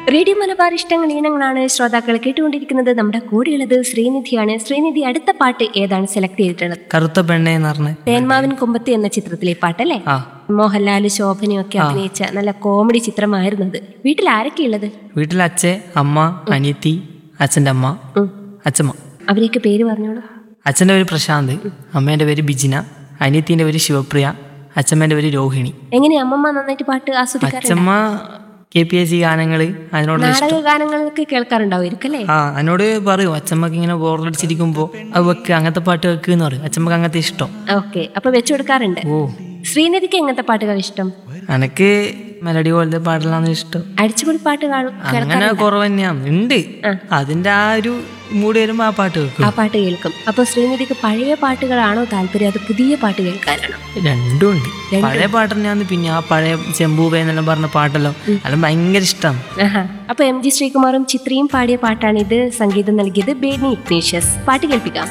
Radio Malabar ഇഷ്ടങ്ങൾ ഈണങ്ങളാണ് ശ്രോതാക്കൾ കേട്ടുകൊണ്ടിരിക്കുന്നത് നമ്മുടെ കൂടെയുള്ളത് ശ്രീനിധിയാണ് ശ്രീനിധി അടുത്ത പാട്ട് ഏതാണ് സെലക്ട് ചെയ്തിട്ടുള്ളത് കറുത്ത പെണ്ണെ എന്ന് പറഞ്ഞ് തേന്മാവിൻ കൊമ്പത്തി എന്ന ചിത്രത്തിലെ പാട്ടല്ലേ ആ മോഹൻലാല് ശോഭനയും ഒക്കെ അഭിനയിച്ച നല്ല കോമഡി ചിത്രമായിരുന്നത് വീട്ടിൽ ആരൊക്കെയുള്ളത് വീട്ടിൽ അച്ഛൻ അമ്മ അനിയത്തി അച്ഛൻ്റെ അമ്മ ഉം. അച്ഛമ്മ അവരെയൊക്കെ പേര് പറഞ്ഞോളൂ അച്ഛൻ്റെ പേര് പ്രശാന്ത് അമ്മേൻ്റെ പേര് ബിജിന അനിയത്തിൻ്റെ പേര് ശിവപ്രിയ അച്ഛമ്മേൻ്റെ പേര് രോഹിണി എങ്ങനെയാ അമ്മമ്മ നന്നായിട്ട് പാട്ട് ആസ്വദിക്കാറുണ്ട് അച്ഛമ്മ കെ പി എസ് സി ഗാനങ്ങൾ അതിനോട് നാടക ഗാനങ്ങളൊക്കെ കേൾക്കാറുണ്ടാവുമായിരിക്കും അല്ലേ ആ എന്നോട് പറയും അച്ഛമ്മക്ക് ഇങ്ങനെ ബോറടിച്ചിരിക്കുമ്പോൾ അത് വെക്ക് അങ്ങനത്തെ പാട്ട് വെക്ക് എന്ന് പറയും അച്ഛമ്മക്ക് അങ്ങനത്തെ ഇഷ്ടം ഓക്കെ അപ്പൊ വെച്ചു കൊടുക്കാറുണ്ട് ഓ ശ്രീനിധിക്ക് എങ്ങനത്തെ പാട്ടുകൾ ഇഷ്ടം എനക്ക് മെലഡി പോലത്തെ പാട്ടിലാണ് ഇഷ്ടം അടിച്ചുപൊളി പാട്ട് കാണും അങ്ങനെ കുറവ് തന്നെയാണ് ഉണ്ട് അതിന്റെ ആ ഒരു മൂഡ് വരുമ്പോ ആ പാട്ട് വെക്കും ആ പാട്ട് കേൾക്കും അപ്പൊ ശ്രീനിധിക്ക് പഴയ പാട്ടുകളാണോ താല്പര്യം അത് പുതിയ പാട്ട് കേൾക്കാനാണോ രണ്ടും ഉണ്ട് പഴയ പാട്ട് തന്നെയാണ് പിന്നെ ആ പഴയ ചെമ്പൂബ എന്നെല്ലാം പറഞ്ഞ പാട്ടെല്ലാം അതെല്ലാം ഭയങ്കര ഇഷ്ടമാണ് ആഹാ. അപ്പൊ എം ജി ശ്രീകുമാറും ചിത്രയും പാടിയ പാട്ടാണ് ഇത് സംഗീതം നൽകിയത് ബേനി ഇഗ്നീഷ്യസ് പാട്ട് കേൾപ്പിക്കാം